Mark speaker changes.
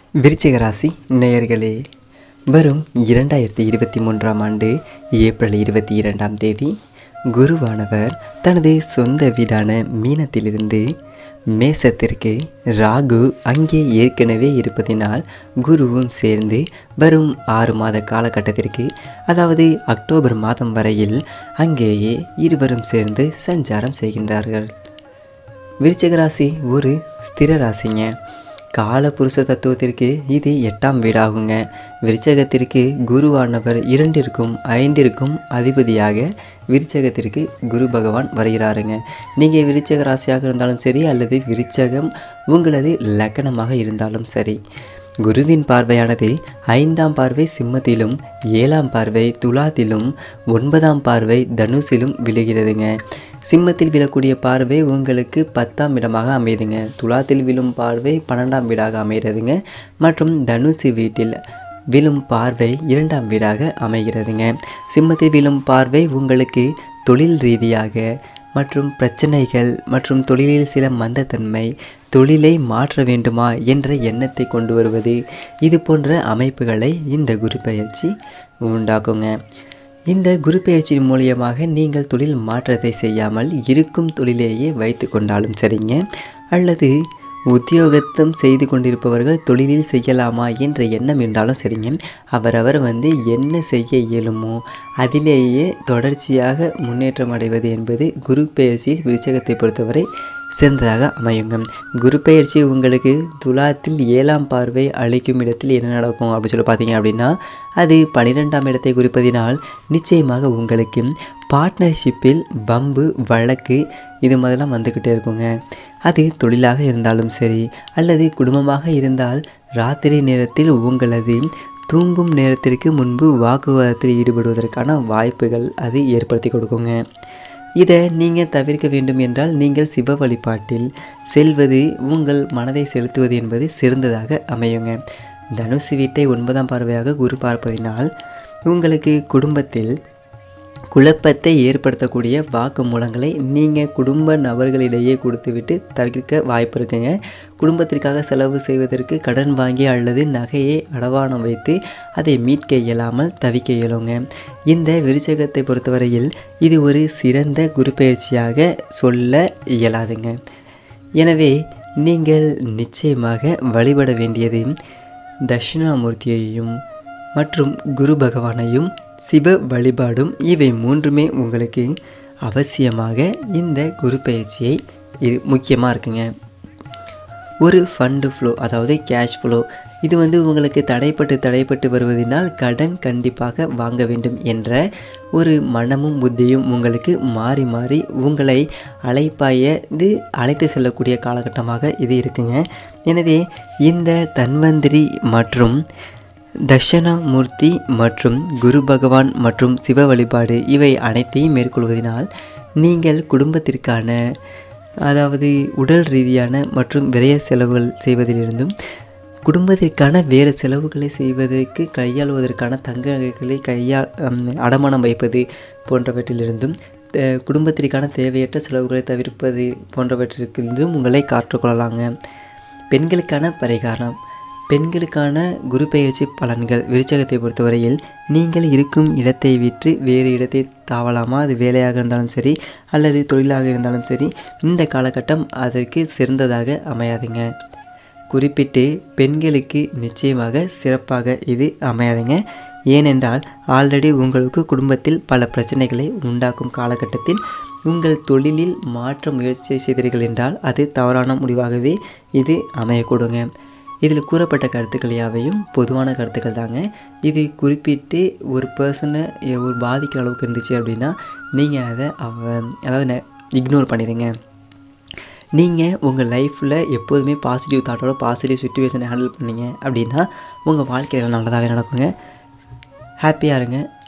Speaker 1: விருச்சிக ராசி நேயர்களே வரும் இரண்டாயிரத்தி இருபத்தி மூன்றாம் ஆண்டு ஏப்ரல் இருபத்தி இரண்டாம் தேதி குருவானவர் தனது சொந்த வீடான மீனத்திலிருந்து மேசத்திற்கு ராகு அங்கே ஏற்கனவே இருப்பதினால் குருவும் சேர்ந்து வரும் ஆறு மாத காலகட்டத்திற்கு அதாவது அக்டோபர் மாதம் வரையில் அங்கேயே இருவரும் சேர்ந்து சஞ்சாரம் செய்கின்றார்கள் விருச்சிக ராசி ஒரு ஸ்திர ராசிங்க காலபுருஷ தத்துவத்திற்கு இது எட்டாம் வீடாகுங்க விருச்சகத்திற்கு குருவானவர் இரண்டிற்கும் ஐந்திற்கும் அதிபதியாக விருச்சகத்திற்கு குரு பகவான் வருகிறாருங்க நீங்கள் விருச்சக ராசியாக இருந்தாலும் சரி அல்லது விருச்சகம் உங்களது லக்கணமாக இருந்தாலும் சரி குருவின் பார்வையானது ஐந்தாம் பார்வை சிம்மத்திலும் ஏழாம் பார்வை துலாத்திலும் ஒன்பதாம் பார்வை தனுசிலும் விழுகிறதுங்க சிம்மத்தில் விழக்கூடிய பார்வை உங்களுக்கு பத்தாம் இடமாக அமையுதுங்க துலாத்தில் விழும் பார்வை பன்னெண்டாம் வீடாக அமைகிறதுங்க மற்றும் தனுசு வீட்டில் விழும் பார்வை இரண்டாம் வீடாக அமைகிறதுங்க சிம்மத்தில் விழும் பார்வை உங்களுக்கு தொழில் ரீதியாக மற்றும் பிரச்சனைகள் மற்றும் தொழிலில் சில மந்தத்தன்மை தொழிலை மாற்ற வேண்டுமா என்ற எண்ணத்தை கொண்டு வருவது இது போன்ற அமைப்புகளை இந்த குரு பயிற்சி உண்டாக்குங்க இந்த குரு பயிற்சியின் மூலியமாக நீங்கள் தொழில் மாற்றத்தை செய்யாமல் இருக்கும் தொழிலேயே வைத்து கொண்டாலும் சரிங்க அல்லது உத்தியோகத்தம் செய்து கொண்டிருப்பவர்கள் தொழிலில் செய்யலாமா என்ற எண்ணம் இருந்தாலும் சரிங்க அவரவர் வந்து என்ன செய்ய இயலுமோ அதிலேயே தொடர்ச்சியாக முன்னேற்றம் அடைவது என்பது குரு பெயர்ச்சியில் விருச்சகத்தை பொறுத்தவரை சிறந்ததாக அமையுங்க குரு பெயர்ச்சி உங்களுக்கு துலாத்தில் ஏழாம் பார்வை அளிக்கும் இடத்தில் என்ன நடக்கும் அப்படின்னு சொல்லி பார்த்தீங்க அப்படின்னா அது பன்னிரெண்டாம் இடத்தை குறிப்பதினால் நிச்சயமாக உங்களுக்கு பார்ட்னர்ஷிப்பில் பம்பு வழக்கு இது மாதிரிலாம் வந்துக்கிட்டே இருக்குங்க அது தொழிலாக இருந்தாலும் சரி அல்லது குடும்பமாக இருந்தால் ராத்திரி நேரத்தில் உங்களது தூங்கும் நேரத்திற்கு முன்பு வாக்குவாதத்தில் ஈடுபடுவதற்கான வாய்ப்புகள் அது ஏற்படுத்தி கொடுக்குங்க இதை நீங்கள் தவிர்க்க வேண்டும் என்றால் நீங்கள் சிவ வழிபாட்டில் செல்வது உங்கள் மனதை செலுத்துவது என்பது சிறந்ததாக அமையுங்க தனுசு வீட்டை ஒன்பதாம் பார்வையாக குரு பார்ப்பதினால் உங்களுக்கு குடும்பத்தில் குழப்பத்தை ஏற்படுத்தக்கூடிய வாக்கு மூலங்களை நீங்கள் குடும்ப நபர்களிடையே கொடுத்துவிட்டு தவிர்க்க வாய்ப்பு இருக்குங்க குடும்பத்திற்காக செலவு செய்வதற்கு கடன் வாங்கி அல்லது நகையை அடவானம் வைத்து அதை மீட்க இயலாமல் தவிக்க இயலுங்க இந்த விருச்சகத்தை பொறுத்தவரையில் இது ஒரு சிறந்த குரு பயிற்சியாக சொல்ல இயலாதுங்க எனவே நீங்கள் நிச்சயமாக வழிபட வேண்டியது தட்சிணாமூர்த்தியையும் மற்றும் குரு பகவானையும் சிவ வழிபாடும் இவை மூன்றுமே உங்களுக்கு அவசியமாக இந்த குரு பயிற்சியை இது முக்கியமாக இருக்குங்க ஒரு ஃபண்டு ஃப்ளோ அதாவது கேஷ் ஃப்ளோ இது வந்து உங்களுக்கு தடைப்பட்டு தடைப்பட்டு வருவதனால் கடன் கண்டிப்பாக வாங்க வேண்டும் என்ற ஒரு மனமும் புத்தியும் உங்களுக்கு மாறி மாறி உங்களை அழைப்பாயது அழைத்து செல்லக்கூடிய காலகட்டமாக இது இருக்குங்க எனவே இந்த தன்வந்திரி மற்றும் தட்சணாமூர்த்தி மற்றும் குரு பகவான் மற்றும் சிவ வழிபாடு இவை அனைத்தையும் மேற்கொள்வதனால் நீங்கள் குடும்பத்திற்கான அதாவது உடல் ரீதியான மற்றும் விரய செலவுகள் செய்வதிலிருந்தும் குடும்பத்திற்கான வேறு செலவுகளை செய்வதற்கு கையாளுவதற்கான தங்க நகைகளை கையா அடமானம் வைப்பது போன்றவற்றிலிருந்தும் குடும்பத்திற்கான தேவையற்ற செலவுகளை தவிர்ப்பது போன்றவற்றிலிருந்தும் உங்களை காற்றுக்கொள்ளலாங்க பெண்களுக்கான பரிகாரம் பெண்களுக்கான குரு பயிற்சி பலன்கள் விருச்சகத்தை பொறுத்தவரையில் நீங்கள் இருக்கும் இடத்தை விற்று வேறு இடத்தை தாவலாமா அது வேலையாக இருந்தாலும் சரி அல்லது தொழிலாக இருந்தாலும் சரி இந்த காலகட்டம் அதற்கு சிறந்ததாக அமையாதுங்க குறிப்பிட்டு பெண்களுக்கு நிச்சயமாக சிறப்பாக இது அமையாதுங்க ஏனென்றால் ஆல்ரெடி உங்களுக்கு குடும்பத்தில் பல பிரச்சனைகளை உண்டாக்கும் காலகட்டத்தில் உங்கள் தொழிலில் மாற்ற முயற்சி செய்தீர்கள் என்றால் அது தவறான முடிவாகவே இது அமையக்கூடுங்க இதில் கூறப்பட்ட கருத்துக்கள் யாவையும் பொதுவான கருத்துக்கள் தாங்க இது குறிப்பிட்டு ஒரு பர்சனை ஒரு பாதிக்கிற அளவுக்கு இருந்துச்சு அப்படின்னா நீங்கள் அதை அவ அதாவது இக்னோர் பண்ணிடுங்க நீங்கள் உங்கள் லைஃப்பில் எப்போதுமே பாசிட்டிவ் தாட்டோட பாசிட்டிவ் சுச்சுவேஷனை ஹேண்டில் பண்ணீங்க அப்படின்னா உங்கள் வாழ்க்கையில் நல்லதாகவே நடக்குங்க ஹாப்பியாக இருங்க